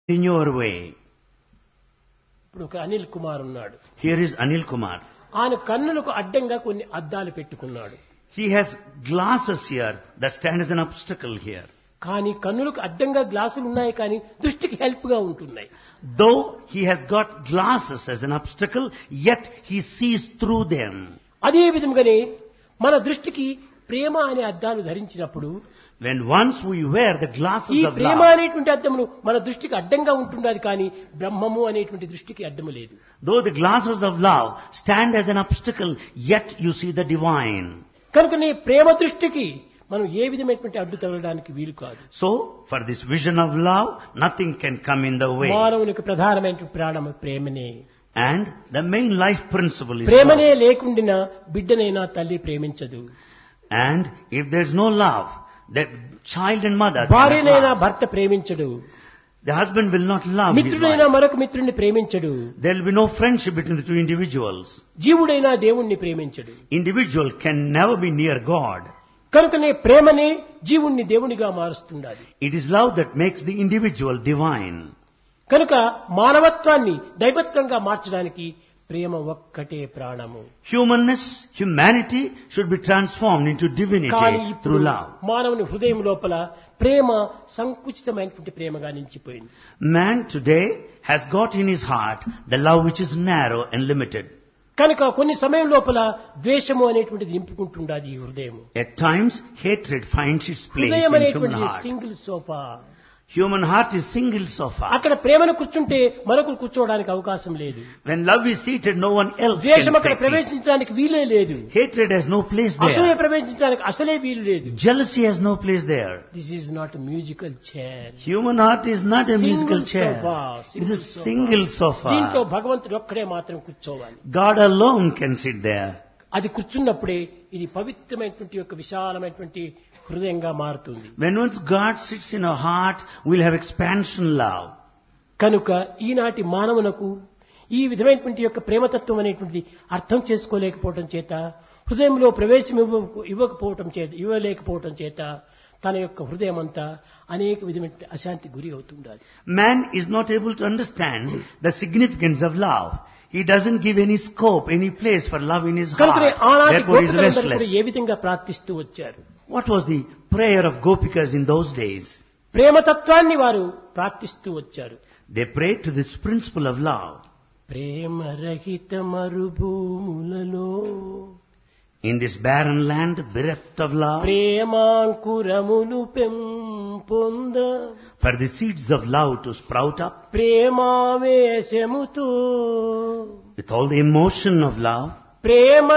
in your way. ఇప్పుడు ఒక అనిల్ కుమార్ ఉన్నాడు Here is Anil Kumar. ఆయన కన్నులకు అడ్డంగా కొన్ని అద్దాలు పెట్టుకున్నాడు He has glasses here that stand as an obstacle here. కానీ కన్నులకు అడ్డంగా గ్లాసులు ఉన్నాయి కానీ దృష్టికి హెల్ప్ గా ఉంటున్నాయి Though he has got glasses as an obstacle, yet he sees through them. అదే విధంగానే మన దృష్టికి ప్రేమ అనే అద్దాలు ధరించినప్పుడు When once we wear the ఈ glasses of ప్రేమ love, అనేటువంటి అద్దములు మన దృష్టికి అడ్డంగా ఉంటుండాలి కానీ బ్రహ్మము అనేటువంటి దృష్టికి అడ్డము లేదు though the glasses of love stand as an obstacle, yet you see the divine. కనుకనే ప్రేమ దృష్టికి మనం ఏ విధమైనటువంటి అడ్డు తగలడానికి వీలు కాదు So, for this vision of love, nothing can come in the way. మానవునికి ప్రధానమైన ప్రాణము ప్రేమనే And the main life principle is ప్రేమనే love. లేకుండినా బిడ్డనైనా తల్లి ప్రేమించదు And if there's no love, the child and mother cannot భార్యనైనా love. భర్త ప్రేమించడు The husband will not love his మిత్రుడైనా wife. మరొక మిత్రుడిని ప్రేమించడు There will be no friendship between the two individuals. జీవుడైనా దేవుణ్ణి ప్రేమించడు Individual can never be near God. కనుకనే ప్రేమనే జీవుణ్ణి దేవునిగా మారుస్తుండాలి It is love that makes the individual divine. కనుక మానవత్వాన్ని దైవత్వంగా మార్చడానికి ప్రేమ ఒక్కటే ప్రాణము Humanness, humanity should be transformed into కానీ divinity ఇప్పుడు through love. మానవుని హృదయం లోపల ప్రేమ సంకుచితమైనటువంటి ప్రేమగా నిలిచిపోయింది Man today has got in his heart the love which is narrow and limited. కనుక కొన్ని సమయం లోపల ద్వేషము అనేటువంటిది నింపుకుంటుండాది ఈ హృదయం At times, hatred finds its place హృదయం in human అనేటువంటిది heart. Single sofa Human heart is single sofa. అక్కడ ప్రేమను కూర్చుంటే మరొకరు కూర్చోవడానికి అవకాశం లేదు When love is seated, no one else ద్వేషం can అక్కడ take it. ప్రవేశించడానికి వీలే లేదు Hatred has no place అసూయ there. ప్రవేశించడానికి అసలే వీలు లేదు Jealousy has no place there. This is not musical chair Human heart is not a Single musical chair. sofa, It is single a sofa. single దీంట్లో sofa. భగవంతుడు ఒక్కడే మాత్రం కూర్చోవాలి God alone can sit there. అది కూర్చున్నప్పుడే ఇది పవిత్రమైనటువంటి యొక్క విశాలమైనటువంటి హృదయంగా మారుతుంది When once God sits in our heart, we'll have expansion love. కనుక ఈనాటి మానవునకు ఈ విధమైనటువంటి యొక్క ప్రేమతత్వం అనేటువంటిది అర్థం చేసుకోలేకపోవటం చేత హృదయంలో ప్రవేశం ఇవ్వ ఇవ్వకపోవటం చేత ఇవ్వలేకపోవటం చేత తన యొక్క హృదయం అంతా అనేక విధమైన అశాంతి గురి అవుతుండాలి Man is not able to understand the significance of love. He doesn't give any scope, any place for love in his కనుకనే heart. ఆనాటి Therefore, he is గోపికలందరూ కూడా restless. ఏ విధంగా ప్రార్థిస్తూ వచ్చారు What was the prayer of Gopikas in those days? ప్రేమతత్వాన్ని వారు ప్రార్థిస్తూ వచ్చారు They prayed to this principle of love. ప్రేమరహిత మరుభూములలో In this barren land, bereft of love, ప్రేమాంకురములు పెంపొంద for the seeds of love to sprout up, ప్రేమావేశముతో with all the emotion of love, Prema